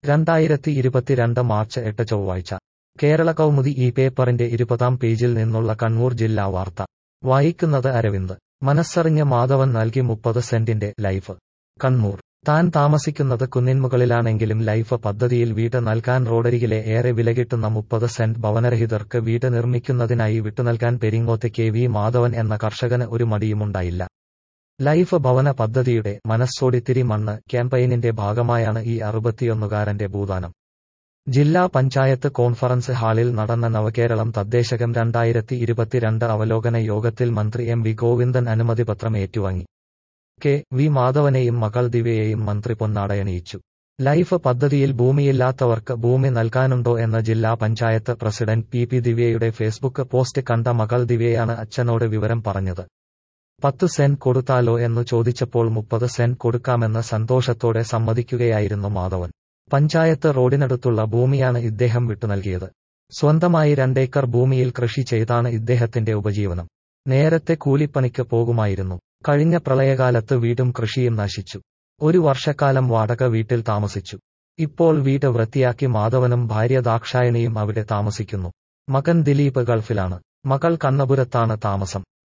രണ്ടായിരത്തി ഇരുപത്തിരണ്ട് മാർച്ച് എട്ട് ചൊവ്വാഴ്ച കേരള കൗമുദി ഈ പേപ്പറിന്റെ ഇരുപതാം പേജിൽ നിന്നുള്ള കണ്ണൂർ ജില്ലാ വാർത്ത വായിക്കുന്നത് അരവിന്ദ് മനസ്സറിഞ്ഞ മാധവൻ നൽകി മുപ്പത് സെന്റിന്റെ ലൈഫ് കണ്ണൂർ താൻ താമസിക്കുന്നത് കുന്നിൻമുകളിലാണെങ്കിലും ലൈഫ് പദ്ധതിയിൽ വീട് നൽകാൻ റോഡരികിലെ ഏറെ വിലകിട്ടുന്ന മുപ്പത് സെന്റ് ഭവനരഹിതർക്ക് വീട് നിർമ്മിക്കുന്നതിനായി വിട്ടുനൽകാൻ പെരിങ്ങോത്ത് കെ വി മാധവൻ എന്ന കർഷകന് ഒരു മടിയുമുണ്ടായില്ല ലൈഫ് ഭവന പദ്ധതിയുടെ മനസ്സോടിത്തിരി മണ്ണ് ക്യാമ്പയിനിന്റെ ഭാഗമായാണ് ഈ അറുപത്തിയൊന്നുകാരന്റെ ഭൂദാനം ജില്ലാ പഞ്ചായത്ത് കോൺഫറൻസ് ഹാളിൽ നടന്ന നവകേരളം തദ്ദേശകം രണ്ടായിരത്തി ഇരുപത്തിരണ്ട് അവലോകന യോഗത്തിൽ മന്ത്രി എം വി ഗോവിന്ദൻ അനുമതിപത്രം ഏറ്റുവാങ്ങി കെ വി മാധവനെയും മകൾ ദിവ്യയെയും മന്ത്രി പൊന്നാടയണിയിച്ചു ലൈഫ് പദ്ധതിയിൽ ഭൂമിയില്ലാത്തവർക്ക് ഭൂമി നൽകാനുണ്ടോ എന്ന ജില്ലാ പഞ്ചായത്ത് പ്രസിഡന്റ് പി പി ദിവ്യയുടെ ഫേസ്ബുക്ക് പോസ്റ്റ് കണ്ട മകൾ ദിവ്യയാണ് അച്ഛനോട് വിവരം പറഞ്ഞത് പത്ത് സെന്റ് കൊടുത്താലോ എന്നു ചോദിച്ചപ്പോൾ മുപ്പത് സെന്റ് കൊടുക്കാമെന്ന് സന്തോഷത്തോടെ സമ്മതിക്കുകയായിരുന്നു മാധവൻ പഞ്ചായത്ത് റോഡിനടുത്തുള്ള ഭൂമിയാണ് ഇദ്ദേഹം വിട്ടുനൽകിയത് സ്വന്തമായി രണ്ടേക്കർ ഭൂമിയിൽ കൃഷി ചെയ്താണ് ഇദ്ദേഹത്തിന്റെ ഉപജീവനം നേരത്തെ കൂലിപ്പണിക്ക് പോകുമായിരുന്നു കഴിഞ്ഞ പ്രളയകാലത്ത് വീടും കൃഷിയും നശിച്ചു ഒരു വർഷക്കാലം വാടക വീട്ടിൽ താമസിച്ചു ഇപ്പോൾ വീട് വൃത്തിയാക്കി മാധവനും ഭാര്യ ദാക്ഷായണിയും അവിടെ താമസിക്കുന്നു മകൻ ദിലീപ് ഗൾഫിലാണ് മകൾ കണ്ണപുരത്താണ് താമസം